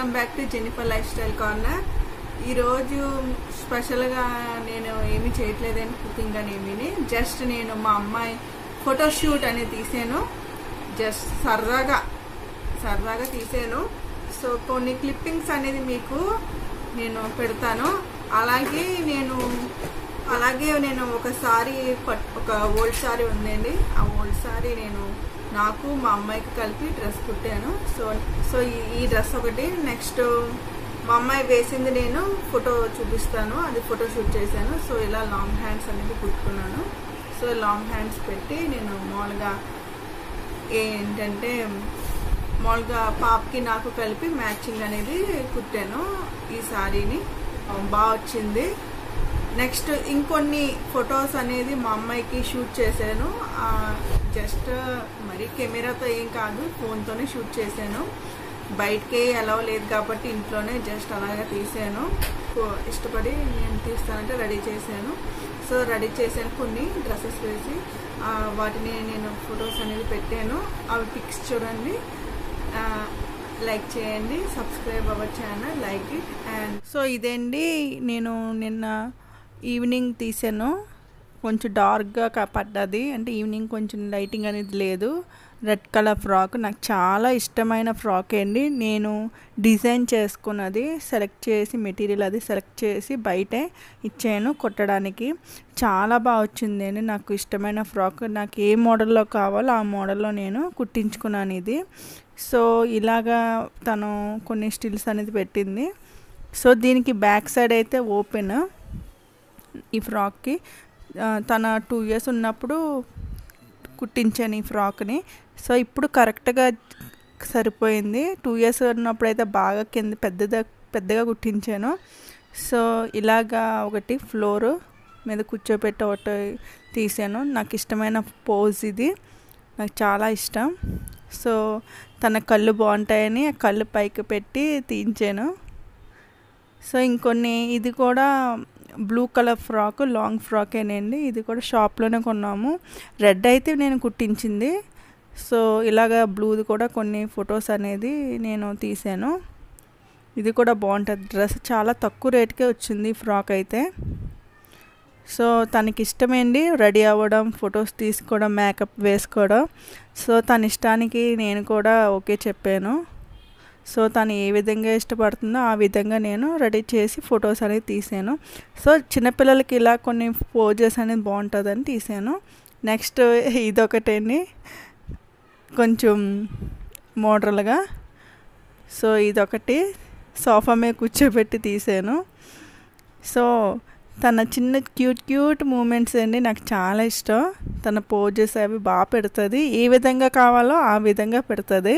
welcome back to Jennifer lifestyle corner ఈరోజు స్పెషల్గా నేను ఏమి చేయట్లేదని కుకింగ్ అని ఏమీని జస్ట్ నేను మా అమ్మాయి ఫోటోషూట్ అనేది తీసాను జస్ట్ సరదాగా సరదాగా తీసాను సో కొన్ని క్లిప్పింగ్స్ అనేది మీకు నేను పెడతాను అలాగే నేను అలాగే నేను ఒక సారీ పట్- ఒక ఓల్డ్ సారీ ఉందండి ఆ ఓల్డ్ సారీ నేను నాకు మా అమ్మాయికి కలిపి డ్రెస్ కుట్టాను సో సో ఈ- ఈ డ్రెస్ ఒకటి నెక్స్ట్ మా అమ్మాయి వేసింది నేను ఫోటో చూపిస్తాను అది ఫోటో షూట్ చేశాను సో ఇలా లాంగ్ హ్యాండ్స్ అనేది కుట్టుకున్నాను సో లాంగ్ హ్యాండ్స్ పెట్టి నేను మామూలుగా ఏంటంటే మామూలుగా పాపకి నాకు కలిపి మ్యాచింగ్ అనేది కుట్టాను ఈ సారీని బాగా వచ్చింది నెక్స్ట్ ఇంకొన్ని ఫొటోస్ అనేది మా అమ్మాయికి షూట్ చేశాను జస్ట్ మరి కెమెరాతో ఏం కాదు ఫోన్తోనే షూట్ చేశాను బయటకే ఎలా లేదు కాబట్టి ఇంట్లోనే జస్ట్ అలాగే తీసాను కో- ఇష్టపడి నేను తీస్తానంటే రెడీ చేశాను సో రెడీ చేశాను కొన్ని డ్రెస్సెస్ వేసి ఆ, వాటిని నేను ఫొటోస్ అనేది పెట్టాను అవి పిక్స్ చూడండి ఆ, లైక్ చేయండి subscribe our channel like it and so ఇదండి నేను నిన్న ఈవినింగ్ తీసాను కొంచెం డార్క్గా క- పడ్డది అంటే ఈవినింగ్ కొంచెం లైటింగ్ అనేది లేదు రెడ్ కలర్ ఫ్రాక్ నాకు చాలా ఇష్టమైన ఫ్రాక్ అండి నేను డిజైన్ చేసుకున్నది సెలెక్ట్ చేసి మెటీరియల్ అది సెలెక్ట్ చేసి బయటే ఇచ్చాను కుట్టడానికి చాలా బాగా వచ్చిందండి నాకు ఇష్టమైన ఫ్రాక్ నాకు ఏ మోడల్లో కావాలో ఆ మోడల్లో నేను కుట్టించుకున్నాను ఇది సో ఇలాగా తను కొన్ని స్టిల్స్ అనేది పెట్టింది సో దీనికి బ్యాక్ సైడ్ అయితే ఓపెన్ ఈ ఫ్రాక్కి ఆ, తన టూ ఇయర్స్ ఉన్నప్పుడు కుట్టించాను ఈ ఫ్రాక్ని సో ఇప్పుడు కరెక్ట్గా సరిపోయింది టూ ఇయర్స్ ఉన్నప్పుడు అయితే బాగా కింద పెద్దగా పెద్దగా కుట్టించాను సో ఇలాగా ఒకటి ఫ్లోర్ మీద కూర్చోబెట్టి ఒకటి తీసాను నాకు ఇష్టమైన పోజ్ ఇది నాకు చాలా ఇష్టం సో తన కళ్ళు బాగుంటాయని ఆ కళ్ళు పైకి పెట్టి తీయించాను సో ఇంకొన్ని ఇది కూడా బ్లూ కలర్ ఫ్రాక్ లాంగ్ ఫ్రాకేనండి ఇది కూడా షాప్లోనే కొన్నాము రెడ్ అయితే నేను కుట్టించింది సో ఇలాగ బ్లూది కూడా కొన్ని ఫొటోస్ అనేది నేను తీసాను ఇది కూడా బాగుంటుంది డ్రెస్ చాలా తక్కువ రేటుకే వచ్చింది ఈ ఫ్రాక్ అయితే సో తనకి ఇష్టమేంటి రెడీ అవ్వడం ఫొటోస్ తీసుకోవడం మేకప్ వేసుకోవడం సో తన ఇష్టానికి నేను కూడా ఓకే చెప్పాను సో తను ఏ విధంగా ఇష్టపడుతుందో ఆ విధంగా నేను రెడీ చేసి ఫొటోస్ అనేది తీసాను సో చిన్నపిల్లలకి ఇలా కొన్ని పోజెస్ అనేది బాగుంటుందని తీసాను నెక్స్ట్ ఇదొకటండి కొంచెం మోడల్గా సో ఇదొకటి సోఫా మీద కూర్చోబెట్టి తీసాను సో తన చిన్న క్యూట్ క్యూట్ మూమెంట్స్ అండి నాకు చాలా ఇష్టం తన పోజెస్ అవి బాగా పెడుతుంది ఏ విధంగా కావాలో ఆ విధంగా పెడుతుంది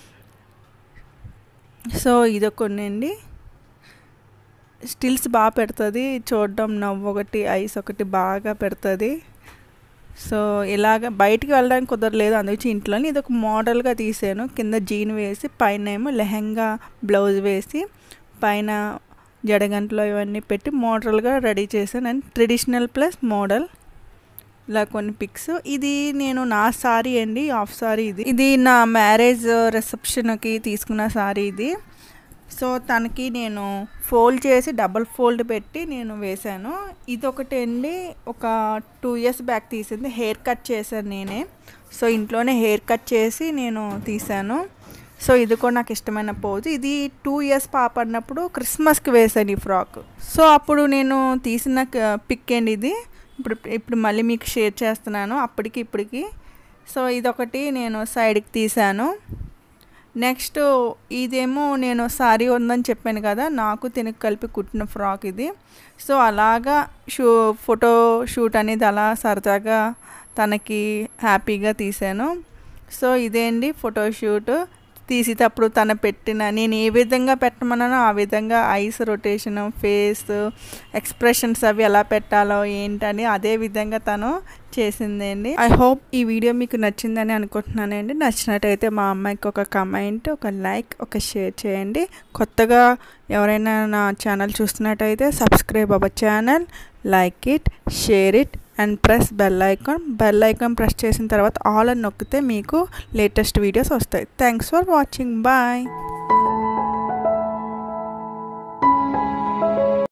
సో ఇదొక కొన్ని అండి స్టిల్స్ బాగా పెడుతుంది చూడడం నవ్వు ఒకటి ఐస్ ఒకటి బాగా పెడుతుంది సో ఇలాగ బయటికి వెళ్ళడానికి కుదరలేదు అందుకే ఇంట్లోనే ఇది ఒక మోడల్గా తీసాను కింద జీన్ వేసి పైన ఏమో లెహంగా బ్లౌజ్ వేసి పైన జడగంటలో ఇవన్నీ పెట్టి మోడల్గా రెడీ చేశాను అండ్ ట్రెడిషనల్ ప్లస్ మోడల్ ఇలా కొన్ని పిక్స్ ఇది నేను నా సారీ అండి హాఫ్ సారీ ఇది ఇది నా మ్యారేజ్ రిసెప్షన్కి తీసుకున్న సారీ ఇది సో తనకి నేను ఫోల్డ్ చేసి డబల్ ఫోల్డ్ పెట్టి నేను వేశాను ఇది ఒకటి అండి ఒక టూ ఇయర్స్ బ్యాక్ తీసింది హెయిర్ కట్ చేశాను నేనే సో ఇంట్లోనే హెయిర్ కట్ చేసి నేను తీశాను సో ఇది కూడా నాకు ఇష్టమైన పోజ్ ఇది టూ ఇయర్స్ పాప అన్నప్పుడు క్రిస్మస్కి వేశాను ఈ ఫ్రాక్ సో అప్పుడు నేను తీసిన పిక్ అండి ఇది ఇప్పుడు ఇప్పుడు మళ్ళీ మీకు షేర్ చేస్తున్నాను అప్పటికి ఇప్పటికి సో ఇదొకటి నేను సైడ్కి తీశాను నెక్స్ట్ ఇదేమో నేను సారీ ఉందని చెప్పాను కదా నాకు తినకు కలిపి కుట్టిన ఫ్రాక్ ఇది సో అలాగా షూ ఫోటో షూట్ అనేది అలా సరదాగా తనకి హ్యాపీగా తీశాను సో ఇదే అండి ఫోటో షూట్ తీసేటప్పుడు తన పెట్టిన నేను ఏ విధంగా పెట్టమన్నానో ఆ విధంగా ఐస్ రొటేషన్ ఫేస్ ఎక్స్ప్రెషన్స్ అవి ఎలా పెట్టాలో ఏంటని అదే విధంగా తను చేసిందండి ఐ హోప్ ఈ వీడియో మీకు నచ్చిందని అనుకుంటున్నానండి నచ్చినట్టయితే మా అమ్మాయికి ఒక కమెంట్ ఒక లైక్ ఒక షేర్ చేయండి కొత్తగా ఎవరైనా నా ఛానల్ చూస్తున్నట్టయితే subscribe our channel like it share it and press bell icon bell icon press చేసిన తర్వాత ఆల్ అని నొక్కితే మీకు లేటెస్ట్ వీడియోస్ వస్తాయి థ్యాంక్స్ ఫర్ వాచింగ్ బాయ్